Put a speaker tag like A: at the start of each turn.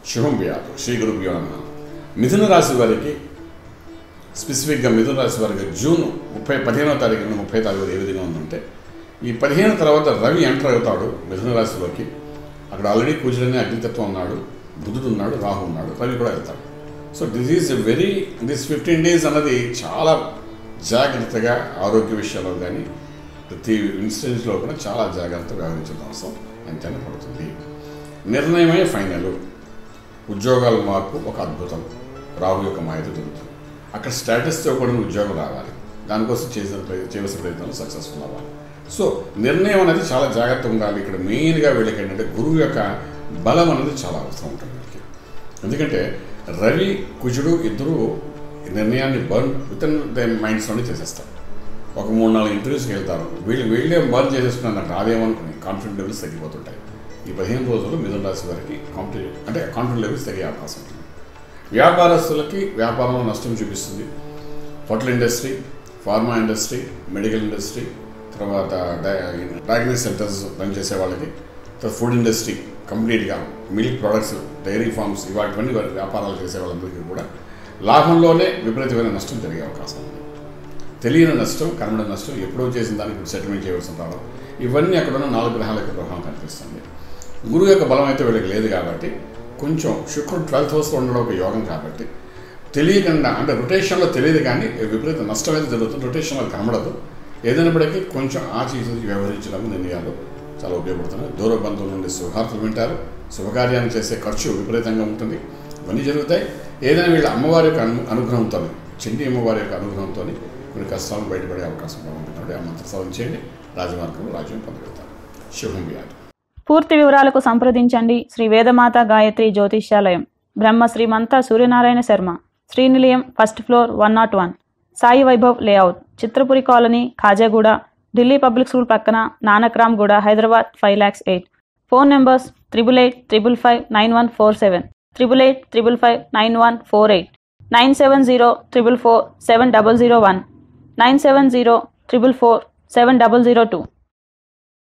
A: శుభం వ్యాధు శ్రీ గురుభ్యో నమ మిథున రాశి వారికి స్పెసిఫిక్గా మిథున రాశి వారికి జూన్ ముప్పై పదిహేనవ తారీఖు నుండి ముప్పై తారీఖు ఏ విధంగా ఉందంటే ఈ పదిహేను తర్వాత రవి ఎంటర్ అవుతాడు మిథున రాశిలోకి అక్కడ ఆల్రెడీ కుజుడని అగ్నితత్వం ఉన్నాడు బుధుడు ఉన్నాడు రాహు ఉన్నాడు రవి కూడా వెళ్తాడు so this is very this fifteen days అన్నది చాలా జాగ్రత్తగా ఆరోగ్య విషయాల్లో కానీ ప్రతి ఇన్సిడెంట్స్లో కూడా చాలా జాగ్రత్తగా వ్యవహరించడం అవసరం ఎంతైనా పడుతుంది నిర్ణయమే ఫైనల్ ఉద్యోగాల మార్పు ఒక అద్భుతం రాహు యొక్క మాయతో జరుగుతుంది అక్కడ స్టేటస్తో కూడిన ఉద్యోగం రావాలి దానికోసం చేసిన ప్రయ- చేయవలసిన ప్రయత్నాలు సక్సెస్ఫుల్ అవ్వాలి సో నిర్ణయం అనేది చాలా జాగ్రత్తగా ఉండాలి ఇక్కడ మెయిన్గా వీళ్ళకి ఏంటంటే గురువు యొక్క బలం అనేది చాలా అవసరం ఉంటుంది వీళ్ళకి ఎందుకంటే రవి కుజుడు ఇద్దరు నిర్ణయాన్ని బర్న్ విత్ ఇన్ ద మైండ్స్లోనే చేసేస్తారు ఒక మూడు నాలుగు ఇంటర్వ్యూస్కి వెళ్తారు వీళ్ళు వీళ్ళే బర్న్ చేసేస్తున్నారు నాకు రాదేమనుకుని కాన్ఫిడెంట్ లెవెల్స్ తగ్గిపోతుంటాయి ఈ పదిహేను రోజులు మిథున రాశి వారికి కాంపిటేటివ్ అంటే కాన్ఫిడెంట్ లెవెల్స్ తగ్గే అవకాశం ఉంటుంది వ్యాపారస్తులకి వ్యాపారంలో నష్టం చూపిస్తుంది hotel industry pharma industry medical industry తర్వాత డయాగ్నోస్ సెంటర్స్ రన్ చేసే వాళ్ళకి తర్వాత ఫుడ్ ఇండస్ట్రీ కంప్లీట్గా మిల్క్ ప్రొడక్ట్స్ డైరీ ఫార్మ్స్ ఇవాటివన్నీ వారి వ్యాపారాలు చేసే వాళ్ళందరికీ కూడా లాభంలోనే విపరీతమైన నష్టం జరిగే అవకాశం ఉంది తెలియని నష్టం కనబడిన నష్టం ఎప్పుడో చేసిన దానికి ఇప్పుడు సెటిల్మెంట్ చేయవలసి రావడం ఇవన్నీ అక్కడ ఉన్న నాలుగు గ్రహాల యొక్క ప్రభావం కనిపిస్తుంది గురువు యొక్క బలం అయితే వీళ్ళకి లేదు కాబట్టి కొంచెం శుక్రుడు ట్వెల్త్ హౌస్లో ఉండడం ఒక యోగం కాబట్టి తెలియకుండా అంటే రొటేషన్లో తెలియదు కానీ విపరీత నష్టం అయితే జరుగుతుంది రొటేషన్లో కనబడదు ఏదైనప్పటికీ కొంచెం ఆచి వ్యవహరించడం నిర్ణయాలు చాలా ఉపయోగపడుతున్నాయి దూర బంధువుల నుండి శుభార్తలు వింటారు శుభకార్యాన్ని చేసే ఖర్చు విపరీతంగా ఉంటుంది ఇవన్నీ జరుగుతాయి ఏదైనా వీళ్ళ అమ్మవారి యొక్క అను అనుగ్రహంతో చండీ అమ్మవారి యొక్క అనుగ్రహంతో కొన్ని కష్టాలను బయటపడే అవకాశం ఉంటుంది కాబట్టి ఆ మంత్ర సాధన చేయండి రాజమార్గంలో రాజ్యం పొందగలుగుతారు శుభం వ్యాధి
B: పూర్తి వివరాలకు సంప్రదించండి Shri Vedamata Gayatri Jyotishyalayam Brahma Srimanta Suryanarayana Sharma Srinilayam first floor one nought one Sai Vaibhav layout Chitrapuri colony Khajaguda Delhi public school పక్కన Nanakramguda Hyderabad five lakhs eight phone numbers triple eight triple five nine one four seven triple eight triple five nine one four eight nine seven zero triple four seven double zero one nine seven zero triple four seven double zero two